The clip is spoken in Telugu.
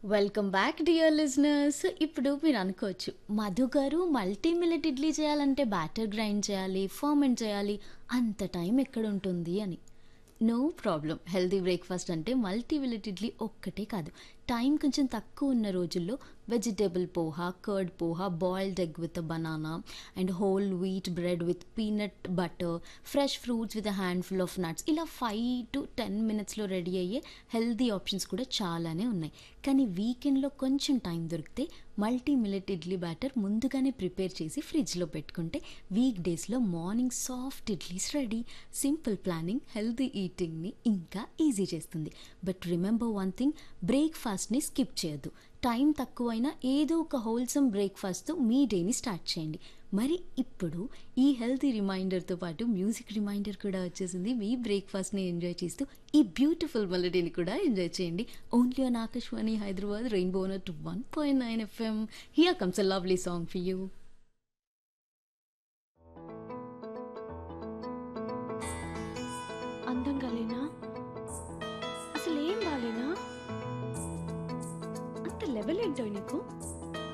వెల్కమ్ బ్యాక్ డియర్ లిజనర్స్ ఇప్పుడు మీరు అనుకోవచ్చు మధు గారు మల్టీ మిల్లెట్ ఇడ్లీ చేయాలంటే బ్యాటర్ గ్రైండ్ చేయాలి ఫర్మెంట్ చేయాలి అంత టైం ఎక్కడ ఉంటుంది అని నో ప్రాబ్లం హెల్తీ బ్రేక్ఫాస్ట్ అంటే మల్టీ మిల్లెట్ ఇడ్లీ ఒక్కటే కాదు టైం కొంచెం తక్కువ ఉన్న రోజుల్లో vegetable poha curd poha boiled egg with banana and whole wheat bread with peanut butter fresh fruits with handful of nuts ఇలా ఫైవ్ టు టెన్ మినిట్స్లో రెడీ అయ్యే హెల్తీ ఆప్షన్స్ కూడా చాలానే ఉన్నాయి కానీ వీకెండ్లో కొంచెం టైం దొరికితే మల్టీ మిల్లెట్ ఇడ్లీ బ్యాటర్ ముందుగానే ప్రిపేర్ చేసి ఫ్రిడ్జ్లో పెట్టుకుంటే వీక్ డేస్లో morning soft idlis ready simple planning healthy ఈటింగ్ని ఇంకా ఈజీ చేస్తుంది బట్ రిమెంబర్ వన్ థింగ్ బ్రేక్ఫాస్ట్ని స్కిప్ చేయొద్దు టైం తక్కువైనా ఏదో ఒక హోల్సమ్ బ్రేక్ఫాస్ట్తో మీ డేని స్టార్ట్ చేయండి మరి ఇప్పుడు ఈ హెల్తీ రిమైండర్తో పాటు మ్యూజిక్ రిమైండర్ కూడా వచ్చేసింది మీ బ్రేక్ఫాస్ట్ని ఎంజాయ్ చేస్తూ ఈ బ్యూటిఫుల్ మెలడీని కూడా ఎంజాయ్ చేయండి only on Akashvani Hyderabad rainbow two one point nine FM here comes a lovely song for you అందంగా లేనా అసలు ఏం బాలేనా అంత లెవెల్ ఏంటో నీకు